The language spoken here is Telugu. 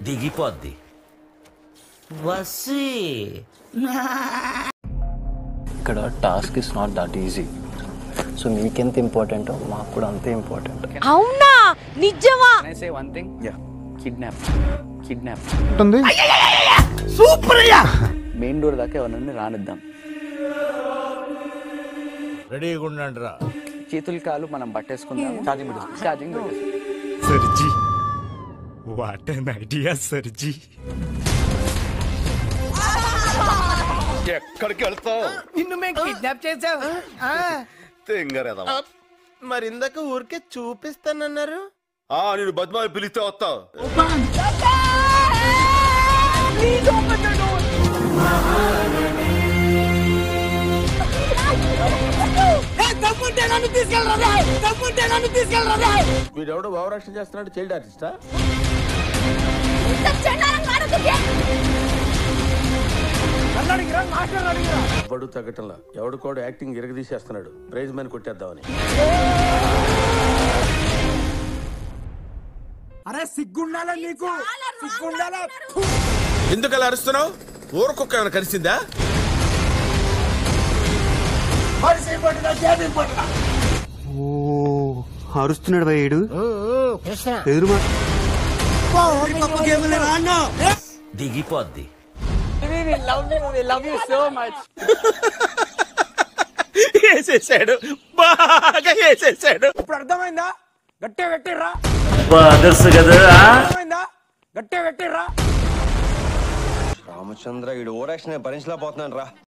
దిగిపోద్ది వసి ఇక్కడ task is not that easy so మీకెంత ఇంపార్టెంటో మాకు కూడా అంతే ఇంపార్టెంట్ అవునా నిజమా Can I say one thing? Yeah. Kidnap. Kidnap. ఉంటుంది మెయిన్ డోర్ దాకా ఎవరినైనా రానిద్దాం రెడీగా ఉండండి రా చేతులు కాలు మనం పట్టేసుకుందాం ఛార్జింగ్ పెట్టేసుకుందాం ఛార్జింగ్ పెట్టేసుకుందాం सरजी वाट एन आइडिया सरजी ఎక్కడికి వెళ్తావు నిన్ను మేము కిడ్నాప్ చేసాం తెంగరేదమ్మా మరి ఇందాక ఊరికే చూపిస్తానన్నారు ఆ నేను బద్మాయి పిలిస్తే వస్తావు వీడెవడో భావరక్షణ చేస్తున్నాడు చైల్డ్ ఆర్టిస్టా ఎవడు తగ్గటంలా ఎవడు కూడా యాక్టింగ్ ఇరగదీసేస్తున్నాడు ప్రైజ్ మ్యాన్ కొట్టేద్దామని ఎందుకు అలా అరుస్తున్నావు ఊరకొక్క ఏమైనా కలిసిందా ఓ అరుస్తున్నాడు భయ్యుడు ఎదురు మా దిగిపోద్ది వేసేసాడు బాగా వేసేసాడు ఇప్పుడు అర్థమైందా గట్టే పెట్టిర్రా అదర్స్ కదా అర్థమైందా గట్టే పెట్టిర్రా రామచంద్ర ఈడు ఓరాక్షన్ భరించలేకపోతున్నాను రా